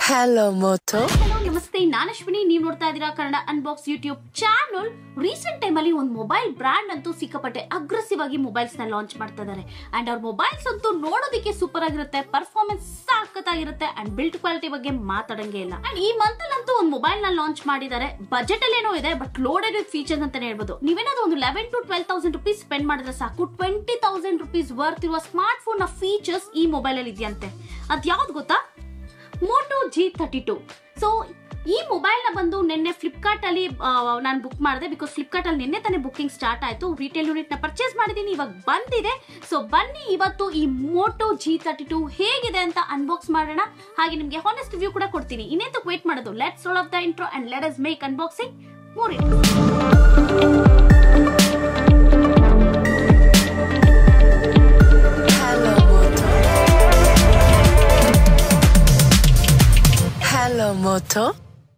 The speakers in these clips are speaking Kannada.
Hello, Moto. ಹಲೋ ನಮಸ್ತೆ ನಾನು ಅಶ್ವಿನಿ ನೀವು ನೋಡ್ತಾ ಇದ್ದೀರಾ Kannada unbox YouTube channel recent time ಅಲ್ಲಿ ಒಂದು ಮೊಬೈಲ್ ಬ್ರಾಂಡ್ ಅಂತೂ ಸಿಕ್ಕಾಪಟ್ಟೆ ಅಗ್ರೆಸಿವ್ ಆಗಿ ಮೊಬೈಲ್ಸ್ ನ ಲಾಂಚ್ ಮಾಡ್ತಾ ಇದ್ದಾರೆ ಅಂಡ್ ಅವ್ರ ಮೊಬೈಲ್ಸ್ ಅಂತೂ ನೋಡೋದಕ್ಕೆ ಸೂಪರ್ ಆಗಿರುತ್ತೆ ಪರ್ಫಾರ್ಮೆನ್ಸ್ ಸಾಕತ್ತಾಗಿರುತ್ತೆ ಅಂಡ್ ಬಿಲ್ಡ್ ಕ್ವಾಲಿಟಿ ಬಗ್ಗೆ ಮಾತಾಡಂಗೆ ಇಲ್ಲ ಅಂಡ್ ಈ ಮಂತ್ ಅಂತೂ ಒಂದು ಮೊಬೈಲ್ ನ ಲಾಂಚ್ ಮಾಡಿದ್ದಾರೆ ಬಜೆಟ್ ಅಲ್ಲಿ ಏನೋ ಇದೆ ಬಟ್ ಲೋಡೆಡ್ ವಿತ್ ಫೀಚರ್ಸ್ ಅಂತಾನೆ ಹೇಳ್ಬೋದು ನೀವೇನಾದ್ರೂ ಒಂದು eleven to twelve thousand rupees spend ಮಾಡಿದ್ರೆ ಸಾಕು ಟ್ವೆಂಟಿ ತೌಸಂಡ್ ರುಪೀಸ್ ವರ್ತ್ ಇರುವ ಸ್ಮಾರ್ಟ್ ಫೋನ್ ನ ಫೀಚರ್ಸ್ ಈ ಮೊಬೈಲ್ ಅಲ್ಲಿ ಇದೆಯಂತೆ ಅದ್ ಯಾವ್ದು ಗೊತ್ತಾ Moto G thirty two so ಈ ಮೊಬೈಲ್ ನ ಬಂದು ನಿನ್ನೆ ಫ್ಲಿಪ್ಕಾರ್ಟ್ ಅಲ್ಲಿ ನಾನು ಬುಕ್ ಮಾಡಿದೆ ಬಿಕಾಸ್ ಫ್ಲಿಪ್ಕಾರ್ಟ್ ಅಲ್ಲಿ ನಿನ್ನೆ ತಾನೇ ಬುಕಿಂಗ್ ಸ್ಟಾರ್ಟ್ ಆಯ್ತು ರಿಟೇಲ್ ಯೂನಿಟ್ ನ ಪರ್ಚೇಸ್ ಮಾಡಿದೀನಿ ಇವಾಗ ಬಂದಿದೆ ಸೊ ಬನ್ನಿ ಇವತ್ತು ಈ ಮೋಟೋ ಜಿ ತರ್ಟಿ ಟು ಹೇಗಿದೆ ಅಂತ ಅನ್ಬಾಕ್ಸ್ ಮಾಡೋಣ ಹಾಗೆ ನಿಮಗೆ ಹಾನೆಸ್ಟ್ ರಿವ್ಯೂ ಕೂಡ ಕೊಡ್ತೀನಿ ಇನ್ನೆಂತ ವೇಟ್ ಮಾಡೋದು let's roll off the intro and let us make unboxing more Hello, Moto. Hello, Moto.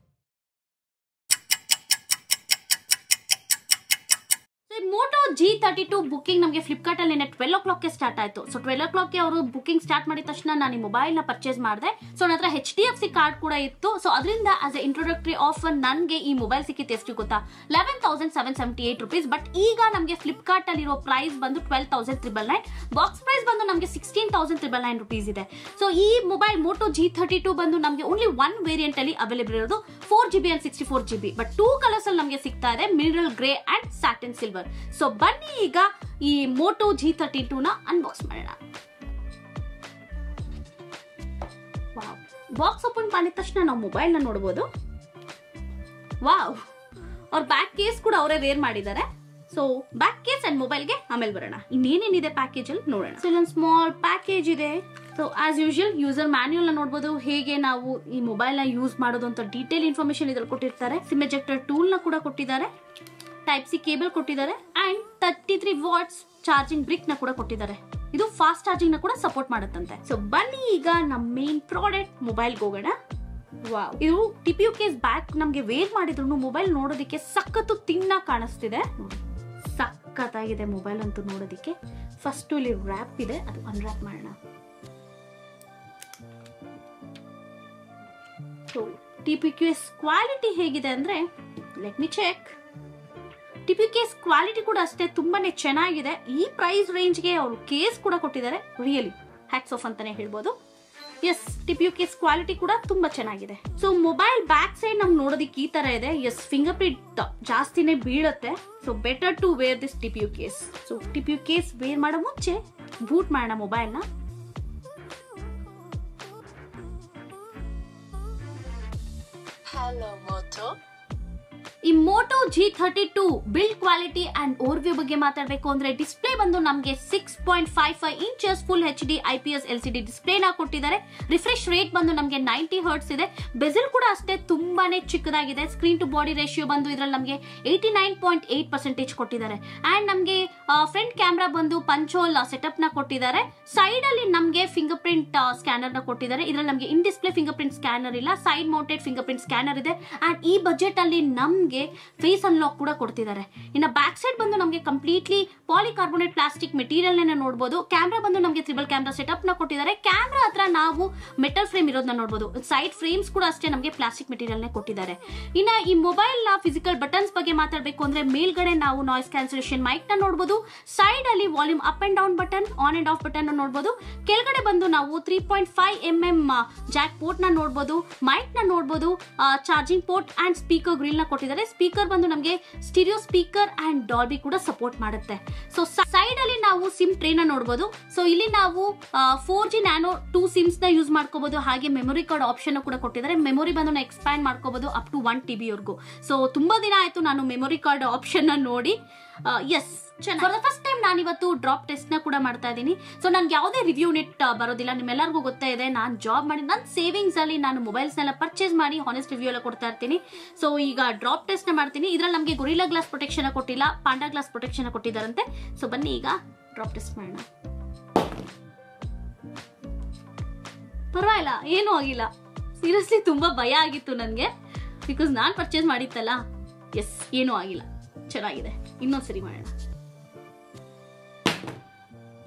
Moto G thirty two booking ನಮಗೆ ಫ್ಲಿಪ್ಕಾರ್ಟ್ ಅಲ್ಲಿ ಟ್ವೆಲ್ ಓ ಕ್ಲಾಕ್ಗೆ ಸ್ಟಾರ್ಟ್ ಆಯ್ತು ಸೊ ಟ್ವೆಲ್ ಓ ಕ್ಲಾಕ್ಗೆ ಅವರು ಬುಕಿಂಗ್ ಸ್ಟಾರ್ಟ್ ಮಾಡಿದ ತಕ್ಷಣ ನಾನು ಈ ಮೊಬೈಲ್ ನ ಪರ್ಚೇಸ್ ಮಾಡಿದೆ ಸೊ ನನ್ನ ಹತ್ರ H D F C card ಕೂಡ ಇತ್ತು ಸೊ ಅದರಿಂದ ಆಸ್ ಎ ಇಂಟ್ರೊಡಕ್ಟರಿ ಆಫರ್ ನನಗೆ ಈ ಮೊಬೈಲ್ ಸಿಕ್ಕಿತ್ತು ಎಷ್ಟು ಗೊತ್ತಾ eleven thousand seven seventy eight rupees but ಈಗ ನಮಗೆ ಫ್ಲಿಪ್ಕಾರ್ಟ್ ಅಲ್ಲಿರೋ ಪ್ರೈಸ್ ಬಂದು twelve thousand triple nine box price ಬಂದು ನಮಗೆ sixteen thousand triple nine rupees ಇದೆ ಸೊ ಈ mobile Moto G thirty two ಬಂದು ನಮಗೆ ಓನ್ಲಿ ಒನ್ ವೇರಿಯಂಟ್ ಅಲ್ಲಿ ಅವೈಲೇಬಲ್ ಇರೋದು four G B and sixty four G B but two colours ಅಲ್ಲಿ ನಮಗೆ ಸಿಗ್ತಾ ಇದೆ mineral grey and satin silver so ಬನ್ನಿ ಈಗ ಈ ಮೋಟೋ ಜಿ ತರ್ಟಿ ಟೂ ನ ಅನ್ಬಾಕ್ಸ್ ಮಾಡೋಣ ಬಾಕ್ಸ್ ಓಪನ್ ಮಾಡಿದ ತಕ್ಷಣ ನಾವು ಮೊಬೈಲ್ ನ ನೋಡಬಹುದು ವಾವ್ ಅವ್ರ ಬ್ಯಾಕ್ ಕೇಸ್ ಕೂಡ ಅವರೇ ವೇರ್ ಮಾಡಿದ್ದಾರೆ ಸೊ ಬ್ಯಾಕ್ ಕೇಸ್ ಅಂಡ್ ಮೊಬೈಲ್ಗೆ ಆಮೇಲೆ ಬರೋಣ ಇನ್ನೇನೇನಿದೆ ಪ್ಯಾಕೇಜ್ ಅಲ್ಲಿ ನೋಡೋಣ ಸೊ ಇಲ್ಲೊಂದು ಸ್ಮಾಲ್ ಪ್ಯಾಕೇಜ್ ಇದೆ so as usual user manual ನ ನೋಡಬಹುದು ಹೇಗೆ ನಾವು ಈ ಮೊಬೈಲ್ ನ ಯೂಸ್ ಮಾಡೋದು ಅಂತ ಡೀಟೇಲ್ ಇನ್ಫಾರ್ಮೇಶನ್ ಇದ್ರಲ್ಲಿ ಕೊಟ್ಟಿರ್ತಾರೆ ಸಿಮ್ ಎಜೆಕ್ಟರ್ ಟೂಲ್ ನ ಕೂಡ ಕೊಟ್ಟಿದ್ದಾರೆ ಟೈಪ್ ಸಿ ಕೇಬಲ್ ಕೊಟ್ಟಿದ್ದಾರೆ and thirty three watts charging brick ನ ಕೂಡ ಕೊಟ್ಟಿದ್ದಾರೆ ಇದು ಫಾಸ್ಟ್ ಚಾರ್ಜಿಂಗ್ ನ ಕೂಡ ಸಪೋರ್ಟ್ ಮಾಡುತ್ತಂತೆ ಸೊ ಬನ್ನಿ ಈಗ ನಮ್ಮ ಮೇನ್ ಪ್ರಾಡಕ್ಟ್ ಮೊಬೈಲ್ ಹೋಗೋಣ ವಾವ್ ಇದು ಟಿಪಿಯು ಕೇಸ್ ಬ್ಯಾಕ್ ನಮ್ಗೆ ವೇರ್ ಮಾಡಿದ್ರು ಮೊಬೈಲ್ ನೋಡೋದಕ್ಕೆ ಸಖತ್ತು ತಿನ್ನ ಕಾಣಿಸ್ತಿದೆ ನೋಡಿ ಸಖತ್ತಾಗಿದೆ ಮೊಬೈಲ್ ಅಂತೂ ನೋಡೋದಕ್ಕೆ ಫಸ್ಟ್ ಇಲ್ಲಿ ರ್ಯಾಪ್ ಇದೆ ಅದು ಅನ್ರ್ಯಾಪ್ ಮಾಡೋಣ so T Q S quality ಹೇಗಿದೆ ಅಂದ್ರೆ let me check T P case quality ಕೂಡ ಅಷ್ಟೇ ತುಂಬಾನೇ ಚೆನ್ನಾಗಿದೆ ಈ ಪ್ರೈಸ್ ರೇಂಜ್ಗೆ ಅವರು ಕೇಸ್ ಕೂಡ ಕೊಟ್ಟಿದ್ದಾರೆ ರಿಯಲಿ ಹ್ಯಾಕ್ಸ್ ಆಫ್ ಅಂತಾನೆ ಹೇಳ್ಬೋದು S T P U case quality ಕೂಡ ತುಂಬಾ ಚೆನ್ನಾಗಿದೆ ಸೊ ಮೊಬೈಲ್ ಬ್ಯಾಕ್ ಸೈಡ್ ನಮ್ಗೆ ನೋಡೋದಕ್ಕೆ ಈ ತರ ಇದೆ ಎಸ್ ಫಿಂಗರ್ ಪ್ರಿಂಟ್ ಜಾಸ್ತಿನೇ ಬೀಳುತ್ತೆ so better to wear this T P U case so T P U case wear ಮಾಡೋ ಮುಂಚೆ ಬೂಟ್ ಮಾಡೋಣ ಮೊಬೈಲ್ನ Hello, Moto. ಈ Moto G thirty two build quality and overview ಬಗ್ಗೆ ಮಾತಾಡಬೇಕು ಅಂದ್ರೆ ಡಿಸ್ಪ್ಲೇ ಬಂದು ನಮಗೆ six point five five inches full H D I P S L C D ಡಿಸ್ಪ್ಲೇನ ಕೊಟ್ಟಿದ್ದಾರೆ ರಿಫ್ರೆಶ್ ರೇಟ್ ಬಂದು ನಮಗೆ ನೈಂಟಿ ಹರ್ಟ್ಸ್ ಇದೆ ಬೆಸಲ್ ಕೂಡ ಅಷ್ಟೇ ತುಂಬಾನೇ ಚಿಕ್ಕದಾಗಿದೆ ಸ್ಕ್ರೀನ್ ಟು ಬಾಡಿ ರೇಷಿಯೋ ಬಂದು ಇದ್ರಲ್ಲಿ ನಮಗೆ eighty nine point eight percentage ಕೊಟ್ಟಿದ್ದಾರೆ ಅಂಡ್ ನಮಗೆ ಫ್ರಂಟ್ ಕ್ಯಾಮ್ರಾ ಬಂದು ಪಂಚೋಲ್ ಸೆಟಪ್ ನ ಕೊಟ್ಟಿದ್ದಾರೆ ಸೈಡ್ ಅಲ್ಲಿ ನಮಗೆ ಫಿಂಗರ್ ಪ್ರಿಂಟ್ ಸ್ಕ್ಯಾನರ್ ನ ಕೊಟ್ಟಿದ್ದಾರೆ ಇದ್ರಲ್ಲಿ ನಮಗೆ in display fingerprint scanner ಇಲ್ಲ side mounted fingerprint scanner ಇದೆ ಅಂಡ್ ಈ ಬಜೆಟ್ ಅಲ್ಲಿ ನಮಗೆ ಫೇಸ್ ಅನ್ಲಾಕ್ ಕೂಡ ಕೊಡ್ತಿದ್ದಾರೆ ಇನ್ನು ಬ್ಯಾಕ್ ಸೈಡ್ ಬಂದು ನಮಗೆ ಕಂಪ್ಲೀಟ್ಲಿ ಪಾಲಿಕಾರ್ಬೋನೇಟ್ ಪ್ಲಾಸ್ಟಿಕ್ ಮೆಟೀರಿಯಲ್ ನ ನೋಡಬಹುದು ಕ್ಯಾಮ್ರಾ ಬಂದು ನಮಗೆ ತ್ರಿಬಲ್ ಕ್ಯಾಮ್ರಾ ಸೆಟಪ್ ನ ಕೊಟ್ಟಿದ್ದಾರೆ ಕ್ಯಾಮ್ರಾ ಹತ್ರ ನಾವು ಮೆಟಲ್ ಫ್ರೇಮ್ ಇರೋದನ್ನ ನೋಡಬಹುದು ಸೈಡ್ ಫ್ರೇಮ್ಸ್ ಕೂಡ ಅಷ್ಟೇ ನಮಗೆ ಪ್ಲಾಸ್ಟಿಕ್ ಮೆಟೀರಿಯಲ್ ನ ಕೊಟ್ಟಿದ್ದಾರೆ ಇನ್ನ ಈ ಮೊಬೈಲ್ ನ ಫಿಸಿಕಲ್ ಬಟನ್ಸ್ ಬಗ್ಗೆ ಮಾತಾಡಬೇಕು ಅಂದ್ರೆ ಮೇಲ್ಗಡೆ ನಾವು ನಾಯ್ಸ್ ಕ್ಯಾನ್ಸಲೇಷನ್ ಮೈಕ್ ನ ನೋಡಬಹುದು ಸೈಡ್ ಅಲ್ಲಿ volume up and down button on and off button ನೋಡಬಹುದು ಕೆಳಗಡೆ ಬಂದು ನಾವು three point five M M jack port ನ ನೋಡಬಹುದು ಮೈಕ್ ನ ನೋಡಬಹುದು charging port and speaker grill ನ ಕೊಟ್ಟಿದ್ದಾರೆ ಸ್ಪೀಕರ್ ಬಂದು ನಮಗೆ ಸ್ಟಿರಿಯೋ ಸ್ಪೀಕರ್ ಅಂಡ್ ಡಾಲ್ಬಿ ಕೂಡ ಸಪೋರ್ಟ್ ಮಾಡುತ್ತೆ ಸೊ ಸೈಡ್ ಅಲ್ಲಿ ನಾವು ಸಿಮ್ ಟ್ರೇ ನ ನೋಡಬಹುದು ಸೊ ಇಲ್ಲಿ ನಾವು four G nano two SIMs ನ ಯೂಸ್ ಮಾಡ್ಕೋಬಹುದು ಹಾಗೆ ಮೆಮೊರಿ ಕಾರ್ಡ್ ಆಪ್ಷನ್ ಕೂಡ ಕೊಟ್ಟಿದ್ದಾರೆ ಮೆಮೊರಿ ಬಂದು ನಾವು ಎಕ್ಸ್ಪ್ಯಾಂಡ್ ಮಾಡ್ಕೋಬಹುದು up to one T B ವರ್ಗು ಸೊ ತುಂಬಾ ದಿನ ಆಯ್ತು ನಾನು ಮೆಮೊರಿ ಕಾರ್ಡ್ ಆಪ್ಷನ್ ನ ನೋಡಿ as for the first time ನಾನು ಇವತ್ತು ಡ್ರಾಪ್ ಟೆಸ್ಟ್ ನ ಕೂಡ ಮಾಡ್ತಾ ಇದ್ದೀನಿ ಸೊ ನನ್ಗೆ ಯಾವುದೇ ರಿವ್ಯೂ ನೆಟ್ ಬರೋದಿಲ್ಲ ನಿಮ್ಮೆಲ್ಲರಿಗೂ ಗೊತ್ತೇ ಇದೆ ನಾನು ಜಾಬ್ ಮಾಡಿ ನನ್ನ ಸೇವಿಂಗ್ಸ್ ಅಲ್ಲಿ ನಾನು ಮೊಬೈಲ್ಸ್ ನೆಲ್ಲ ಪರ್ಚೇಸ್ ಮಾಡಿ ಹಾನೆಸ್ಟ್ ರಿವ್ಯೂ ಎಲ್ಲ ಕೊಡ್ತಾ ಇರ್ತೀನಿ ಸೊ ಈಗ ಡ್ರಾಪ್ ಟೆಸ್ಟ್ ನ ಮಾಡ್ತೀನಿ ಇದ್ರಲ್ಲಿ ನಮಗೆ ಗೊರಿಲ್ಲಾ ಗ್ಲಾಸ್ ಪ್ರೊಟೆಕ್ಷನ್ ಕೊಟ್ಟಿಲ್ಲ ಪಾಂಡಾ ಗ್ಲಾಸ್ ಪ್ರೊಟೆಕ್ಷನ್ ಕೊಟ್ಟಿದ್ದಾರಂತೆ ಸೊ ಬನ್ನಿ ಈಗ ಡ್ರಾಪ್ ಟೆಸ್ಟ್ ಮಾಡೋಣ ಪರವಾಗಿಲ್ಲ ಏನೂ ಆಗಿಲ್ಲ ಸೀರಿಯಸ್ಲಿ ತುಂಬಾ ಭಯ ಆಗಿತ್ತು ನನಗೆ ಬಿಕಾಸ್ ನಾನು ಪರ್ಚೇಸ್ ಮಾಡಿತ್ತಲ್ಲ ಎಸ್ ಏನೂ ಆಗಿಲ್ಲ ಚೆನ್ನಾಗಿದೆ ಇನ್ನೊಂದ್ಸರಿ ಮಾಡೋಣ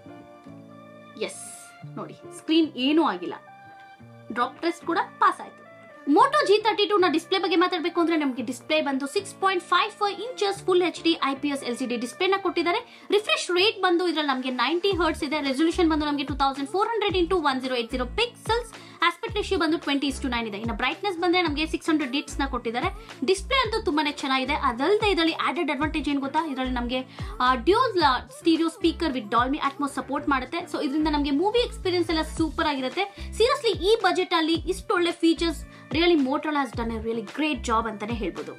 ಎಸ್ ನೋಡಿ ಸ್ಕ್ರೀನ್ ಏನೂ ಆಗಿಲ್ಲ ಡ್ರಾಪ್ ಟೆಸ್ಟ್ ಕೂಡ ಪಾಸ್ ಆಯ್ತು ಮೋಟೋ ಜಿ ತರ್ಟಿ ಟೂ ನ ಡಿಸ್ಪ್ಲೇ ಬಗ್ಗೆ ಮಾತಾಡಬೇಕು ಅಂದ್ರೆ ನಮಗೆ ಡಿಸ್ಪ್ಲೇ ಬಂದು six point five five inches full H D I P S L C D ಡಿಸ್ಪ್ಲೇನ ಕೊಟ್ಟಿದ್ದಾರೆ ರಿಫ್ರೆಶ್ ರೇಟ್ ಬಂದು ಇದ್ರಲ್ಲಿ ನಮಗೆ ನೈಂಟಿ ಹರ್ಟ್ಸ್ ಇದೆ ರೆಸೊಲ್ಯೂಷನ್ ಬಂದು ನಮಗೆ two thousand four hundred into one zero eight zero pixels aspect ratio ಬಂದು ಟ್ವೆಂಟಿ ಇಸ್ ಟು ನೈನ್ ಇದೆ ಇನ್ನು ಬ್ರೈಟ್ನೆಸ್ ಬಂದ್ರೆ ನಮಗೆ ಸಿಕ್ಸ್ ಹಂಡ್ರೆಡ್ ಡಿಟ್ಸ್ ನ ಕೊಟ್ಟಿದ್ದಾರೆ ಡಿಸ್ಪ್ಲೇ ಅಂತೂ ತುಂಬಾನೇ ಚೆನ್ನಾಗಿದೆ ಅದಲ್ಲದೆ ಇದರಲ್ಲಿ ಆಡೆಡ್ ಅಡ್ವಾಂಟೇಜ್ ಏನು ಗೊತ್ತಾ ಇದರಲ್ಲಿ ನಮಗೆ dual stereo speaker with Dolby Atmos support ಮಾಡುತ್ತೆ ಸೊ ಇದರಿಂದ ನಮಗೆ ಮೂವಿ ಎಕ್ಸ್ಪೀರಿಯನ್ಸ್ ಎಲ್ಲ ಸೂಪರ್ ಆಗಿರುತ್ತೆ ಸೀರಿಯಸ್ಲಿ ಈ ಬಜೆಟ್ ಅಲ್ಲಿ ಇಷ್ಟು ಒಳ್ಳೆ features really Motorola has done a really great job ಅಂತಾನೆ ಹೇಳ್ಬೋದು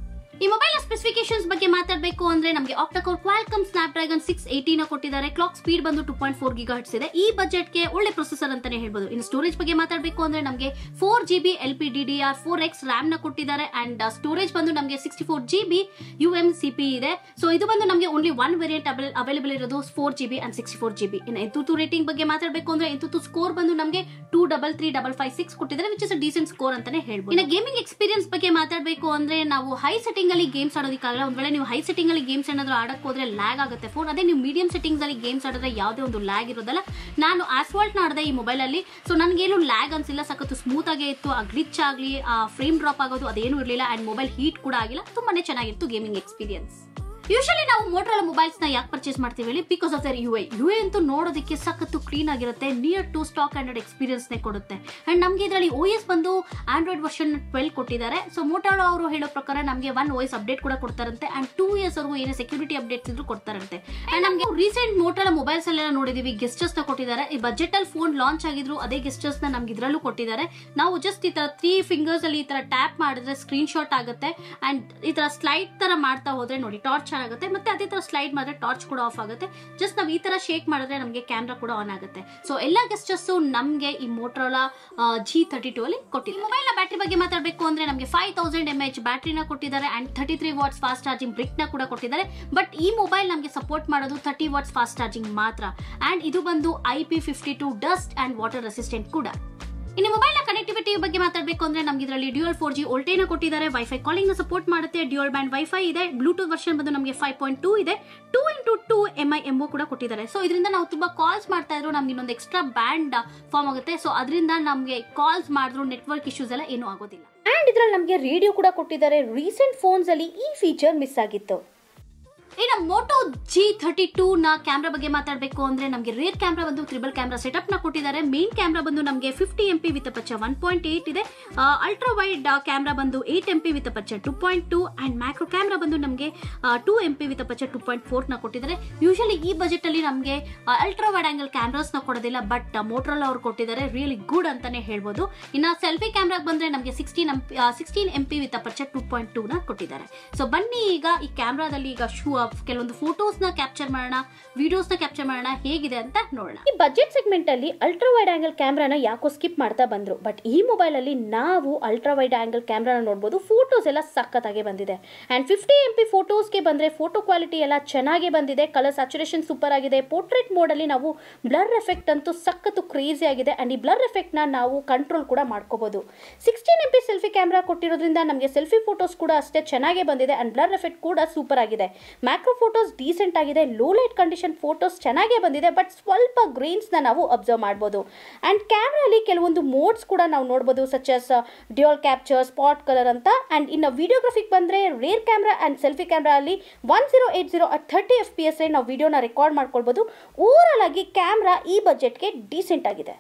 ಈ ಮೊಬೈಲ್ ಸ್ಪೆಸಿಫಿಕೇಶನ್ಸ್ ಬಗ್ಗೆ ಮಾತಾಡಬೇಕು ಅಂದ್ರೆ ನಮಗೆ octacore Qualcomm Snapdragon six ಏಯ್ಟಿನ ಕೊಟ್ಟಿದ್ದಾರೆ ಕ್ಲಾಕ್ ಸ್ಪೀಡ್ ಬಂದು ಟೂ ಪಾಯಿಂಟ್ ಫೋರ್ ಗಿಗಾ ಇದೆ ಈ ಬಜೆಟ್ಗೆ ಒಳ್ಳೆ ಪ್ರೊಸೆಸರ್ ಅಂತಾನೆ ಹೇಳ್ಬೋದು ಇನ್ನು ಸ್ಟೋರೇಜ್ ಬಗ್ಗೆ ಮಾತಾಡಬೇಕು ಅಂದ್ರೆ ನಮಗೆ four G B L P D D R four X RAM ನ ಕೊಟ್ಟಿದ್ದಾರೆ ಅಂಡ್ ಸ್ಟೋರೇಜ್ ಬಂದು ನಮಗೆ sixty four G B U M C P ಇದೆ ಸೊ ಇದು ಬಂದು ನಮಗೆ ಓನ್ಲಿ ಒನ್ ವೇರಿಯಂಟ್ ಅವೈಲೇಬಲ್ ಇರೋದು four G B and sixty four G B ಇನ್ನು ಎಂತುತು ರೇಟಿಂಗ್ ಬಗ್ಗೆ ಮಾತಾಡಬೇಕು ಅಂದ್ರೆ ಎಂತುತು ಸ್ಕೋರ್ ಬಂದು ನಮಗೆ two double three double five six ಕೊಟ್ಟಿದ್ದಾರೆ ವಿಚ್ ಇಸ್ ಡೀಸೆಂಟ್ ಸ್ಕೋರ್ ಅಂತಾನೆ ಹೇಳ್ಬೋದು ಇನ್ನು ಗೇಮಿಂಗ್ ಎಕ್ಸ್ಪೀರಿಯನ್ಸ್ ಬಗ್ಗೆ ಮಾತಾಡಬೇಕು ಅಂದ್ರೆ ನಾವು ಹೈ ಸೆಟ್ಟಿಂಗ್ ಅಲ್ಲಿ ಗೇಮ್ಸ್ ಆಡೋದಕ್ಕಾಗಲ್ಲ ಒಂದ್ ವೇಳೆ ನೀವು ಹೈ ಸೆಟ್ಟಿಂಗ್ ಅಲ್ಲಿ ಗೇಮ್ಸ್ ಏನಾದ್ರು ಆಡಕ್ ಹೋದ್ರೆ ಲ್ಯಾಗ್ ಆಗುತ್ತೆ ಫೋನ್ ಅದೇ ನೀವು ಮೀಡಿಯಂ ಸೆಟ್ಟಿಂಗ್ಸ್ ಅಲ್ಲಿ ಗೇಮ್ಸ್ ಆಡಿದ್ರೆ ಯಾವುದೇ ಒಂದು ಲ್ಯಾಗ್ ಇರೋದಲ್ಲ ನಾನು ಆಸ್ವಾಲ್ಟ್ ನ ಆಡಿದೆ ಈ ಮೊಬೈಲ್ ಅಲ್ಲಿ ಸೊ ನನಗೇನು ಲ್ಯಾಗ್ ಅನ್ಸಿಲ್ಲ ಸಖತ್ತು ಸ್ಮೂತ್ ಆಗೇ ಇತ್ತು ಆ ಗ್ಲಿಚ್ ಆಗಲಿ ಆ ಫ್ರೇಮ್ ಡ್ರಾಪ್ ಆಗೋದು ಅದೇನು ಇರಲಿಲ್ಲ ಅಂಡ್ ಮೊಬೈಲ್ ಹೀಟ್ ಕೂಡ ಆಗಿಲ್ಲ ತುಂಬಾನೇ ಚೆನ್ನಾಗಿತ್ತು ಗೇಮಿಂಗ್ ಎಕ್ಸ್ಪೀರಿಯನ್ಸ್ ಯೂಶಲಿ ನಾವು ಮೋಟ್ರೋಲ ಮೊಬೈಲ್ಸ್ ನ ಯಾಕೆ ಪರ್ಚೇಸ್ ಮಾಡ್ತೀವಿ ಹೇಳಿ because of their U I U I ಅಂತೂ ನೋಡೋದಕ್ಕೆ ಸಖತ್ತು ಕ್ಲೀನ್ ಆಗಿರುತ್ತೆ near to stock Android experience ನೇ ಕೊಡುತ್ತೆ ಅಂಡ್ ನಮಗೆ ಇದರಲ್ಲಿ ಓ ಎಸ್ ಬಂದು ಆಂಡ್ರಾಯ್ಡ್ ವರ್ಷನ್ ಟ್ವೆಲ್ ಕೊಟ್ಟಿದ್ದಾರೆ ಸೊ ಮೋಟೋರೋ ಅವರು ಹೇಳೋ ಪ್ರಕಾರ ನಮಗೆ ಒನ್ ಓ ಎಸ್ ಅಪ್ಡೇಟ್ ಕೂಡ ಕೊಡ್ತಾರಂತೆ ಅಂಡ್ ಟೂ ಇಯರ್ಸ್ ವರೆಗೂ ಏನೇ ಸೆಕ್ಯೂರಿಟಿ ಅಪ್ಡೇಟ್ಸ್ ಇದ್ರು ಕೊಡ್ತಾರಂತೆ ಅಂಡ್ ನಮಗೆ ರೀಸೆಂಟ್ ಮೋಟೋಲ ಮೊಬೈಲ್ಸ್ ಎಲ್ಲ ನೋಡಿದೀವಿ ಗೆಸ್ಟರ್ಸ್ ನ ಕೊಟ್ಟಿದ್ದಾರೆ ಈ ಬಜೆಟ್ ಅಲ್ಲಿ ಫೋನ್ ಲಾಂಚ್ ಆಗಿದ್ರು ಅದೇ ಗೆಸ್ಟರ್ಸ್ ನ ನಮ್ಗೆ ಇದರಲ್ಲೂ ಕೊಟ್ಟಿದ್ದಾರೆ ನಾವು ಜಸ್ಟ್ ಈ ತರ ತ್ರೀ ಫಿಂಗರ್ಸ್ ಅಲ್ಲಿ ಈ ತರ ಟ್ಯಾಪ್ ಮಾಡಿದ್ರೆ ಸ್ಕ್ರೀನ್ ಶಾಟ್ ಆಗುತ್ತೆ ಅಂಡ್ ಈ ತರ ಸ್ಲೈಡ್ ತರ ಮಾಡ್ತಾ ಹೋದ್ರೆ ನೋಡಿ ಟಾರ್ಚ್ ಆಗುತ್ತೆ ಮತ್ತೆ ಅದೇ ತರ ಸ್ಲೈಡ್ ಮಾಡಿದ್ರೆ ಟಾರ್ಚ್ ಕೂಡ ಆಫ್ ಆಗುತ್ತೆ ಜಸ್ಟ್ ನಾವು ಈ ತರ ಶೇಕ್ ಮಾಡಿದ್ರೆ ನಮಗೆ ಕ್ಯಾಮ್ರಾ ಕೂಡ ಆನ್ ಆಗುತ್ತೆ ಸೊ ಎಲ್ಲ ಗೆಸ್ಟರ್ಸ್ ನಮಗೆ ಈ ಮೋಟ್ರೋಲಾ ಜಿ ತರ್ಟಿ ಟೂ ಅಲ್ಲಿ ಕೊಟ್ಟಿದ್ದಾರೆ ಮೊಬೈಲ್ ನ ಬ್ಯಾಟ್ರಿ ಬಗ್ಗೆ ಮಾತಾಡಬೇಕು ಅಂದ್ರೆ ನಮಗೆ ಫೈವ್ ತೌಸಂಡ್ ಎಂ ಎಚ್ ಬ್ಯಾಟ್ರಿನ ಕೊಟ್ಟಿದ್ದಾರೆ and thirty three watts fast charging brick ನ ಕೂಡ ಕೊಟ್ಟಿದ್ದಾರೆ ಬಟ್ ಈ ಮೊಬೈಲ್ ನಮಗೆ ಸಪೋರ್ಟ್ ಮಾಡೋದು ತರ್ಟಿ ವಾಟ್ಸ್ ಫಾಸ್ಟ್ ಚಾರ್ಜಿಂಗ್ ಮಾತ್ರ ಅಂಡ್ ಇದು ಬಂದು I P fifty two dust and water resistant ಕೂಡ ಇನ್ನು ಮೊಬೈಲ್ ನ ಕನೆಕ್ಟಿವಿಟಿ ಬಗ್ಗೆ ಮಾತಾಡಬೇಕು ಅಂದ್ರೆ ನಮ್ಗೆ ಇದರಲ್ಲಿ ಡ್ಯೂಯಲ್ ಫೋರ್ ಜಿ ಓಲ್ಟೇನ ಕೊಟ್ಟಿದ್ದಾರೆ ವೈಫೈ ಕಾಲಿಂಗ್ ನ ಸಪೋರ್ಟ್ ಮಾಡುತ್ತೆ ಡ್ಯೂಯಲ್ ಬ್ಯಾಂಡ್ ವೈಫೈ ಇದೆ ಬ್ಲೂಟೂತ್ ವರ್ಷನ್ ಬಂದು ನಮಗೆ ಫೈವ್ ಪಾಯಿಂಟ್ ಟೂ ಇದೆ two into two M I M O ಕೂಡ ಕೊಟ್ಟಿದ್ದಾರೆ ಸೊ ಇದರಿಂದ ನಾವು ತುಂಬಾ ಕಾಲ್ಸ್ ಮಾಡ್ತಾ ಇದ್ರು ನಮ್ಗೆ ಇನ್ನೊಂದು ಎಕ್ಸ್ಟ್ರಾ ಬ್ಯಾಂಡ್ ಫಾರ್ಮ್ ಆಗುತ್ತೆ ಸೊ ಅದರಿಂದ ನಮಗೆ ಕಾಲ್ಸ್ ಮಾಡಿದ್ರು ನೆಟ್ವರ್ಕ್ ಇಶ್ಯೂಸ್ ಎಲ್ಲ ಏನೂ ಆಗೋದಿಲ್ಲ ಆ್ಯಂಡ್ ಇದರಲ್ಲಿ ನಮಗೆ ರೇಡಿಯೋ ಕೂಡ ಕೊಟ್ಟಿದ್ದಾರೆ ರೀಸೆಂಟ್ ಫೋನ್ಸಲ್ಲಿ ಈ ಫೀಚರ್ ಮಿಸ್ ಆಗಿತ್ತು ಇನ್ನು ಮೋಟೋ ಜಿ ಥರ್ಟಿ ಟೂ ನ ಕ್ಯಾಮ್ರಾ ಬಗ್ಗೆ ಮಾತಾಡಬೇಕು ಅಂದ್ರೆ ನಮಗೆ ರೇರ್ ಕ್ಯಾಮ್ರಾ ಬಂದು ತ್ರಿಬಲ್ ಕ್ಯಾಮ್ರಾ ಸೆಟಪ್ ನ ಕೊಟ್ಟಿದ್ದಾರೆ ಮೇನ್ ಕ್ಯಾಮ್ರಾ ಬಂದು ನಮಗೆ ಫಿಫ್ಟಿ ಎಂ ಪಿ ವಿತ್ ಪಚ್ಚ ಒನ್ ಪಾಯಿಂಟ್ ಏಟ್ ಇದೆ ಅಲ್ಟ್ರಾ ವೈಡ್ ಕ್ಯಾಮ್ರಾ ಬಂದು ಏಟ್ ಎಂ ಪಿ ವಿತ್ ಪಚ್ಚ two point two and macro camera ಬಂದು ನಮಗೆ ಟೂ ಎಂ ಪಿ ವಿತ್ ಪಚ್ಚ ಟೂ ಪಾಯಿಂಟ್ ಫೋರ್ ನ ಕೊಟ್ಟಿದ್ದಾರೆ ಯೂಶಲಿ ಈ ಬಜೆಟ್ ಅಲ್ಲಿ ನಮಗೆ ಅಲ್ಟ್ರಾ ವೈಡ್ ಆಂಗಲ್ ಕ್ಯಾಮ್ರಾಸ್ ನ ಕೊಡೋದಿಲ್ಲ ಬಟ್ ಮೋಟ್ರೋಲ್ ಅವರು ಕೊಟ್ಟಿದ್ದಾರೆ ರಿಯಲಿ ಗುಡ್ ಅಂತಾನೆ ಹೇಳ್ಬೋದು ಇನ್ನು ಸೆಲ್ಫಿ ಕ್ಯಾಮ್ರಾಗ್ ಬಂದ್ರೆ ನಮಗೆ sixteen sixteen M P with ಪಚ್ಚ ಟೂ ಪಾಯಿಂಟ್ ಟೂ ನ ಕೊಟ್ಟಿದ್ದಾರೆ ಸೊ ಬನ್ನಿ ಈಗ ಈ ಕ್ಯಾಮ್ರಾದಲ್ಲಿ ಈಗ ಶೂ ಕೆಲವೊಂದು ಫೋಟೋಸ್ ನ ಕ್ಯಾಪ್ಚರ್ ಮಾಡೋಣ ವಿಡಿಯೋಸ್ ನ ಕ್ಯಾಪ್ಚರ್ ಮಾಡೋಣ ಹೇಗಿದೆ ಅಂತ ನೋಡೋಣ ಈ ಬಜೆಟ್ ಸೆಗ್ಮೆಂಟ್ ಅಲ್ಲಿ ಅಲ್ಟ್ರಾ ವೈಡ್ ಆಂಗಲ್ ಕ್ಯಾಮ್ರಾನ ಯಾಕೋ ಸ್ಕಿಪ್ ಮಾಡ್ತಾ ಬಂದ್ರು ಬಟ್ ಈ ಮೊಬೈಲ್ ಅಲ್ಲಿ ನಾವು ಅಲ್ಟ್ರಾ ವೈಡ್ ಆಂಗಲ್ ಕ್ಯಾಮ್ರಾನ ನೋಡ್ಬೋದು ಫೋಟೋಸ್ ಎಲ್ಲ ಸಖತ್ತಾಗಿ ಬಂದಿದೆ ಅಂಡ್ ಫಿಫ್ಟಿ ಎಂ ಪಿ ಫೋಟೋಸ್ಗೆ ಬಂದ್ರೆ ಫೋಟೋ ಕ್ವಾಲಿಟಿ ಎಲ್ಲ ಚೆನ್ನಾಗಿ ಬಂದಿದೆ ಕಲರ್ ಸ್ಯಾಚುರೇಷನ್ ಸೂಪರ್ ಆಗಿದೆ ಪೋರ್ಟ್ರೇಟ್ ಮೋಡ್ ಅಲ್ಲಿ ನಾವು ಬ್ಲರ್ ಎಫೆಕ್ಟ್ ಅಂತೂ ಸಖತ್ತು ಕ್ರೇಜಿ ಆಗಿದೆ ಅಂಡ್ ಈ ಬ್ಲರ್ ಎಫೆಕ್ಟ್ ನ ನಾವು ಕಂಟ್ರೋಲ್ ಕೂಡ ಮಾಡ್ಕೋಬಹುದು sixteen M P selfie camera ಕೊಟ್ಟಿರೋದ್ರಿಂದ ನಮಗೆ ಸೆಲ್ಫಿ ಫೋಟೋಸ್ ಕೂಡ ಅಷ್ಟೇ ಚೆನ್ನಾಗೇ ಬಂದಿದೆ ಅಂಡ್ ಬ್ಲರ್ ಎಫೆಕ್ಟ್ ಕೂಡ ಸೂಪರ್ ಆಗಿದೆ ಮ್ಯಾಕ್ರೋ ಫೋಟೋಸ್ ಡೀಸೆಂಟ್ ಆಗಿದೆ ಲೋ ಲೈಟ್ ಕಂಡೀಷನ್ ಫೋಟೋಸ್ ಚೆನ್ನಾಗೇ ಬಂದಿದೆ ಬಟ್ ಸ್ವಲ್ಪ ಗ್ರೀನ್ಸ್ನ ನಾವು ಅಬ್ಸರ್ವ್ ಮಾಡ್ಬೋದು ಆ್ಯಂಡ್ ಕ್ಯಾಮ್ರಲ್ಲಿ ಕೆಲವೊಂದು ಮೋಡ್ಸ್ ಕೂಡ ನಾವು ನೋಡ್ಬೋದು such as dual capture spot colour ಅಂತ ಆ್ಯಂಡ್ ಇನ್ನು ವಿಡಿಯೋಗ್ರಫಿಗೆ ಬಂದರೆ rear camera and selfie camera ಅಲ್ಲಿ one zero eight zero thirty F P S ನಾವು ವಿಡಿಯೋನ ರೆಕಾರ್ಡ್ ಮಾಡ್ಕೊಳ್ಬೋದು ಓವರಾಲ್ ಆಗಿ ಕ್ಯಾಮ್ರಾ ಈ ಬಜೆಟ್ಗೆ ಡೀಸೆಂಟ್ ಆಗಿದೆ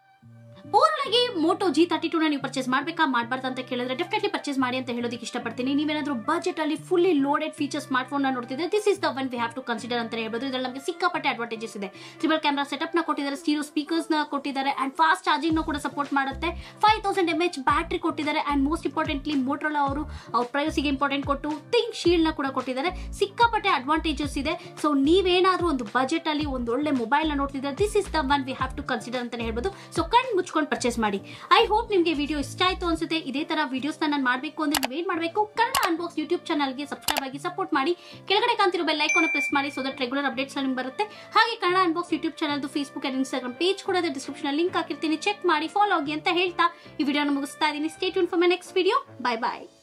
ಓವರ್ ಆಗಿ ಮೋಟೋ ಜಿ ತರ್ಟಿ ಟೂ ನೀವು ಪರ್ಚೇಸ್ ಮಾಡ್ಬೇಕಾ ಮಾಡಬಾರ್ದು ಅಂತ ಕೇಳಿದ್ರೆ ಡೆಫಿನೆಟ್ಲಿ ಪರ್ಚೇಸ್ ಮಾಡಿ ಅಂತ ಹೇಳೋದಕ್ಕೆ ಇಷ್ಟಪಡ್ತೀನಿ ನೀವೇನಾದ್ರೂ ಬಜೆಟ್ ಅಲ್ಲಿ fully loaded features smart phone ನೋಡ್ತಿದ್ರೆ this is the one we have to consider ಅಂತ ಹೇಳ್ಬೋದು ಇದರಲ್ಲಿ ನಮಗೆ ಸಿಕ್ಕಾಪಟ್ಟೆ ಅಡ್ವಾಂಟೇಜಸ್ ಇದೆ ಟ್ರಿಬಲ್ ಕ್ಯಾಮ್ರಾ ಸೆಟಪ್ ನ ಕೊಟ್ಟಿದ್ದಾರೆ ಸ್ಟೀರೋ ಸ್ಪೀಕರ್ಸ್ ನ ಕೊಟ್ಟಿದ್ದಾರೆ ಅಂಡ್ ಫಾಸ್ಟ್ ಚಾರ್ಜಿಂಗ್ ಕೂಡ ಸಪೋರ್ಟ್ ಮಾಡುತ್ತೆ five thousand M H battery ಕೊಟ್ಟಿದ್ದಾರೆ ಅಂಡ್ ಮೋಸ್ಟ್ ಇಂಪಾರ್ಟೆಂಟ್ಲಿ ಮೋಟ್ರೋಲ ಅವರು ಅವ್ರ ಪ್ರೈವಸಿಗೆ ಇಂಪಾರ್ಟೆಂಟ್ ಕೊಟ್ಟು ಥಿಂಕ್ ಶೀಲ್ಡ್ ನ ಕೂಡ ಕೊಟ್ಟಿದ್ದಾರೆ ಸಿಕ್ಕಾಪಟ್ಟೆ ಅಡ್ವಾಂಟೇಜಸ್ ಇದೆ ಸೊ ನೀವೇನಾದ್ರೂ ಒಂದು ಬಜೆಟ್ ಅಲ್ಲಿ ಒಂದು ಒಳ್ಳೆ ಮೊಬೈಲ್ ನ ನೋಡ್ತಿದ್ರೆ this is the one we have to consider ಅಂತಾನೆ ಹೇಳ್ಬೋದು ಸೊ ಕಣ್ ಮುಚ್ಕೊಂಡು ಪರ್ಚೇಸ್ ಮಾಡಿ ಐ ಹೋಪ್ ನಿಮಗೆ ವಿಡಿಯೋ ಇಷ್ಟ ಆಯ್ತು ಅನ್ಸುತ್ತೆ ಇದೇ ತರ ವಿಡಿಯೋಸ್ ನಾನು ಮಾಡಬೇಕು ಅಂದ್ರೆ ನೀವು ಏನ್ ಮಾಡಬೇಕು ಕನ್ನಡ ಅನ್ಬಾಕ್ಸ್ ಯೂಟ್ಯೂಬ್ ಚಾನಲ್ಗೆ ಸಬ್ಸ್ಕ್ರೈಬ್ ಆಗಿ ಸಪೋರ್ಟ್ ಮಾಡಿ ಕೆಳಗಡೆ ಕಾಣ್ತಿರೋ ಬೆಲ್ ಐಕಾನ್ ಪ್ರೆಸ್ ಮಾಡಿ ಸೊ ದಟ್ ರೆಗ್ಯುಲರ್ ಅಪ್ಡೇಟ್ಸ್ ನಿಮ್ಗೆ ಬರುತ್ತೆ ಹಾಗೆ ಕನ್ನಡ ಅನ್ಬಾಕ್ಸ್ ಯೂಟ್ಯೂಬ್ ಚಾನಲ್ದು ಫೇಸ್ಬುಕ್ ಅಂಡ್ ಇನ್ಸ್ಟಾಗ್ರಾಮ್ ಪೇಜ್ ಕೂಡ ಡಿಸ್ಕ್ರಿಪ್ಷನ್ ಲಿಂಕ್ ಹಾಕಿರ್ತೀನಿ ಚೆಕ್ ಮಾಡಿ ಫಾಲೋ ಆಗಿ ಅಂತ ಹೇಳ್ತಾ ಈ ವಿಡಿಯೋನ ಮುಗಿಸ್ತಾ ಇದ್ದೀನಿ stay tuned for my next video bye bye